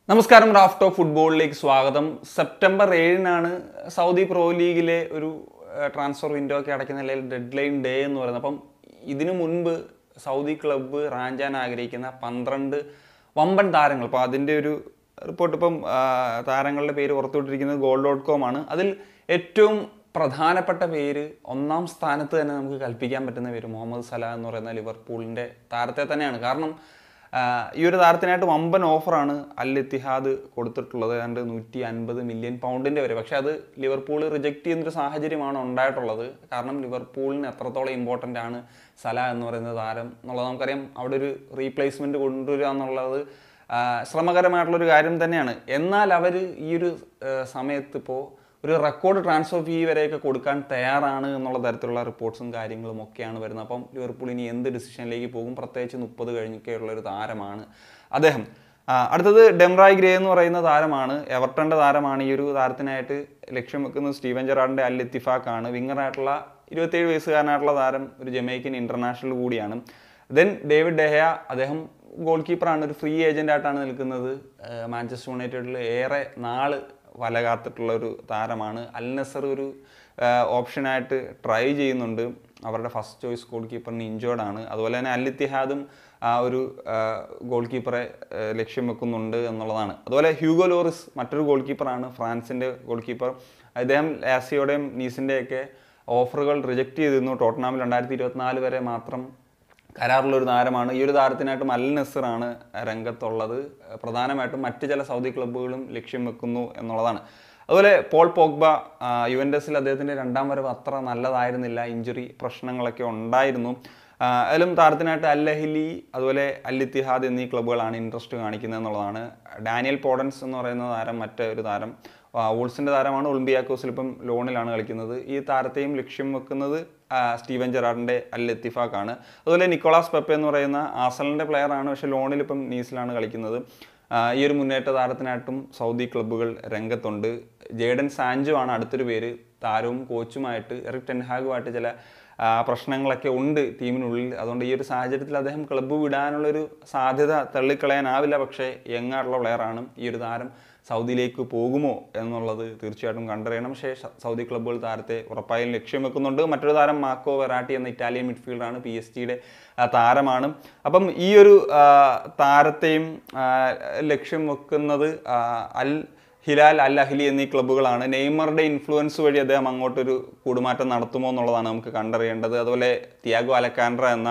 നമസ്കാരം raft of ഫുട്ബോളിലേക്ക് സ്വാഗതം സെപ്റ്റംബർ ഏഴിനാണ് സൗദി പ്രോ ലീഗിലെ ഒരു ട്രാൻസ്ഫർ വിൻഡോ ഒക്കെ അടയ്ക്കുന്ന നിലയിൽ ഡെഡ് ലൈൻ ഡേ എന്ന് പറയുന്നത് അപ്പം ഇതിനു മുൻപ് സൗദി ക്ലബ്ബ് റാഞ്ചാൻ ആഗ്രഹിക്കുന്ന പന്ത്രണ്ട് വമ്പൻ താരങ്ങൾ അപ്പോൾ അതിൻ്റെ ഒരു റിപ്പോർട്ട് ഇപ്പം ആ, താരങ്ങളുടെ പേര് പുറത്തുവിട്ടിരിക്കുന്നത് ഗോൾ ഡോട്ട് കോം ആണ് അതിൽ ഏറ്റവും പ്രധാനപ്പെട്ട പേര് ഒന്നാം സ്ഥാനത്ത് തന്നെ നമുക്ക് കൽപ്പിക്കാൻ പറ്റുന്ന പേര് മുഹമ്മദ് സലാ എന്ന് പറയുന്ന ലിവർപൂളിൻ്റെ താരത്തെ തന്നെയാണ് കാരണം ആ, ഈ ഒരു താരത്തിനായിട്ട് വമ്പൻ ഓഫറാണ് അൽ ഇത്തിഹാദ് കൊടുത്തിട്ടുള്ളത് ഏതാണ്ട് നൂറ്റി അൻപത് മില്യൺ പൗണ്ടിൻ്റെ വരെ പക്ഷേ അത് ലിവർപൂൾ റിജക്റ്റ് ചെയ്യുന്നൊരു സാഹചര്യമാണ് ഉണ്ടായിട്ടുള്ളത് കാരണം ലിവർപൂളിന് എത്രത്തോളം ഇമ്പോർട്ടൻ്റ് ആണ് സല എന്ന് പറയുന്ന താരം എന്നുള്ളത് നമുക്കറിയാം അവിടെ ഒരു റീപ്ലേസ്മെൻറ്റ് കൊണ്ടുവരിക എന്നുള്ളത് ആ, ശ്രമകരമായിട്ടുള്ളൊരു കാര്യം തന്നെയാണ് എന്നാൽ അവർ ഈ ഒരു ആ, സമയത്ത് ഇപ്പോൾ ഒരു റെക്കോർഡ് ട്രാൻസ്ഫർ ഫീ വരെയൊക്കെ കൊടുക്കാൻ തയ്യാറാണ് എന്നുള്ള തരത്തിലുള്ള റിപ്പോർട്ട്സും കാര്യങ്ങളും ഒക്കെയാണ് വരുന്നത് അപ്പം ലിവർപൂൾ ഇനി എന്ത് ഡിസിഷനിലേക്ക് പോകും പ്രത്യേകിച്ച് മുപ്പത് കഴിഞ്ഞൊക്കെയുള്ള ഒരു താരമാണ് അദ്ദേഹം ആ, അടുത്തത് ഡെംറായ് ഗ്രേ എന്ന് പറയുന്ന താരമാണ് എവർട്ടൻ്റെ താരമാണ് ഈ ഒരു താരത്തിനായിട്ട് ലക്ഷ്യം വെക്കുന്നത് സ്റ്റീവൻ ജെറാഡിൻ്റെ അൽ ഇത്തിഫാക്കാണ് വിങ്ങറായിട്ടുള്ള ഇരുപത്തേഴ് വയസ്സുകാരനായിട്ടുള്ള താരം ഒരു ജമൈക്കൻ ഇൻ്റർനാഷണൽ കൂടിയാണ് ദെൻ ഡേവിഡ് ഡെഹയ അദ്ദേഹം ഗോൾ കീപ്പറാണ് ഒരു ഫ്രീ ഏജൻ്റ് ആയിട്ടാണ് നിൽക്കുന്നത് ആ, മാഞ്ചസ്റ്റർ യുണൈറ്റഡിൽ ഏറെ നാള് വല കാത്തിട്ടുള്ള ഒരു താരമാണ് അൽ നസർ ഒരു ഓപ്ഷനായിട്ട് ട്രൈ ചെയ്യുന്നുണ്ട് അവരുടെ ഫസ്റ്റ് ചോയ്സ് ഗോൾ കീപ്പറിന് ഇഞ്ചേർഡ് ആണ് അതുപോലെ തന്നെ അൽ ഇത്തിഹാദും ആ ഒരു ഗോൾ കീപ്പറെ ആ, ലക്ഷ്യം വെക്കുന്നുണ്ട് എന്നുള്ളതാണ് അതുപോലെ ഹ്യൂഗോ ലോറിസ് മറ്റൊരു ഗോൾ കീപ്പറാണ് ഫ്രാൻസിൻ്റെ ഗോൾ കീപ്പർ അദ്ദേഹം ലാസിയോടെയും നീസിൻ്റെയൊക്കെ ഓഫറുകൾ റിജക്റ്റ് ചെയ്തിരുന്നു ടോട്ടനാമിൽ രണ്ടായിരത്തി ഇരുപത്തിനാല് വരെ മാത്രം കരാറുള്ള ഒരു താരമാണ് ഈ ഒരു താരത്തിനായിട്ട് അൽ നസറാണ് രംഗത്തുള്ളത് പ്രധാനമായിട്ടും മറ്റ് ചില സൗദി ക്ലബ്ബുകളും ലക്ഷ്യം വെക്കുന്നു എന്നുള്ളതാണ് അതുപോലെ പോൾ പോഗ്ബ ആ, യുവൻഡസിൽ അദ്ദേഹത്തിൻ്റെ രണ്ടാം വരവ് അത്ര നല്ലതായിരുന്നില്ല ഇഞ്ചുറി പ്രശ്നങ്ങളൊക്കെ ഉണ്ടായിരുന്നു ആ, അതിലും താരത്തിനായിട്ട് അൽ അഹിലി അതുപോലെ അൽ ഇത്തിഹാദ് എന്നീ ക്ലബ്ബുകളാണ് ഇൻട്രസ്റ്റ് കാണിക്കുന്നത് എന്നുള്ളതാണ് ഡാനിയൽ പോഡൻസ് എന്ന് പറയുന്ന താരം മറ്റൊരു താരം വോൾസിൻ്റെ താരമാണ് ഒളിമ്പിയാക്കോസിൽ ഇപ്പം ലോണിലാണ് കളിക്കുന്നത് ഈ താരത്തെയും ലക്ഷ്യം വെക്കുന്നത് ആ, സ്റ്റീവൻ ജെറാഡിൻ്റെ അൽ ലത്തിഫാക്കാണ് അതുപോലെ നിക്കോളാസ് പെപ്പെ എന്ന് പറയുന്ന ആസലിൻ്റെ പ്ലെയറാണ് പക്ഷേ ലോണിൽ ഇപ്പം നീസിലാണ് കളിക്കുന്നത് ആ, ഈ ഒരു മുന്നേറ്റ താരത്തിനായിട്ടും സൗദി ക്ലബ്ബുകൾ രംഗത്തുണ്ട് ജേഡൻ സാഞ്ചോ ആണ് അടുത്തൊരു പേര് താരവും കോച്ചുമായിട്ട് എറിക് ടെൻഹാഗുമായിട്ട് ചില ആ, പ്രശ്നങ്ങളൊക്കെ ഉണ്ട് ടീമിനുള്ളിൽ അതുകൊണ്ട് ഈ ഒരു സാഹചര്യത്തിൽ അദ്ദേഹം ക്ലബ്ബ് വിടാനുള്ളൊരു സാധ്യത തള്ളിക്കളയാനാവില്ല പക്ഷേ യങ്ങായിട്ടുള്ള പ്ലെയറാണ് ഈ ഒരു താരം സൗദിയിലേക്ക് പോകുമോ എന്നുള്ളത് തീർച്ചയായിട്ടും കണ്ടറിയണം പക്ഷേ സ- സൗദി ക്ലബ്ബുകൾ താരത്തെ ഉറപ്പായും ലക്ഷ്യം വെക്കുന്നുണ്ട് മറ്റൊരു താരം മാക്കോ വെറാട്ടി എന്ന ഇറ്റാലിയൻ മിഡ്ഫീൽഡറാണ് പി എസ് ജിയുടെ താരമാണ് അപ്പം ഈ ഒരു ആ, താരത്തെയും ആ, ലക്ഷ്യം വെക്കുന്നത് ആ, അൽ ഹിലാൽ അൽ അഹ്ലി എന്നീ ക്ലബ്ബുകളാണ് നെയ്മറുടെ ഇൻഫ്ലുവൻസ് വഴി അദ്ദേഹം അങ്ങോട്ടൊരു കൂടുമാറ്റം നടത്തുമോ എന്നുള്ളതാണ് നമുക്ക് കണ്ടറിയേണ്ടത് അതുപോലെ തിയാഗോ അലക്കാൻഡ്ര എന്ന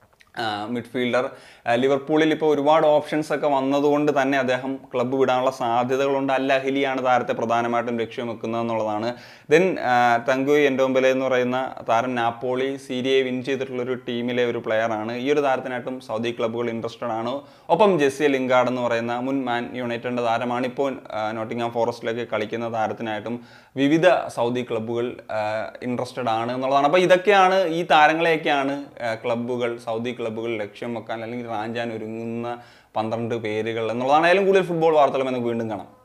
മിഡ്ഫീൽഡർ ലിവർപൂളിൽ ഇപ്പോൾ ഒരുപാട് ഓപ്ഷൻസ് ഒക്കെ വന്നതുകൊണ്ട് തന്നെ അദ്ദേഹം ക്ലബ്ബ് വിടാനുള്ള സാധ്യതകളുണ്ട് അൽ അഹിലിയാണ് താരത്തെ പ്രധാനമായിട്ടും ലക്ഷ്യം വെക്കുന്നത് എന്നുള്ളതാണ് ദെൻ തങ്കു എൻഡോംബലെ എന്ന് പറയുന്ന താരം നാപ്പോളി സീരിയയെ വിൻ ചെയ്തിട്ടുള്ള ഒരു ടീമിലെ ഒരു പ്ലെയറാണ് ഈ ഒരു താരത്തിനായിട്ടും സൗദി ക്ലബ്ബുകൾ ഇൻട്രസ്റ്റഡ് ആണ് ഒപ്പം ജെസ്സി ലിങ്കാർഡ് എന്ന് പറയുന്ന മുൻ മാൻ യുണൈറ്റഡിൻ്റെ താരമാണ് ഇപ്പോൾ നോട്ടിംഗാം ഫോറസ്റ്റിലേക്ക് കളിക്കുന്ന താരത്തിനായിട്ടും വിവിധ സൗദി ക്ലബ്ബുകൾ ഇൻട്രസ്റ്റഡ് ആണ് എന്നുള്ളതാണ് അപ്പോൾ ഇതൊക്കെയാണ് ഈ താരങ്ങളെയൊക്കെയാണ് ആ, ക്ലബ്ബുകൾ സൗദി ക്ലബ്ബുകൾ ലക്ഷ്യം വെക്കാൻ അല്ലെങ്കിൽ റാഞ്ചാൻ ഒരുങ്ങുന്ന പന്ത്രണ്ട് പേരുകൾ എന്നുള്ളതാണ് ഏതായാലും കൂടുതൽ ഫുട്ബോൾ വാർത്തകളും നമുക്ക് വീണ്ടും കാണാം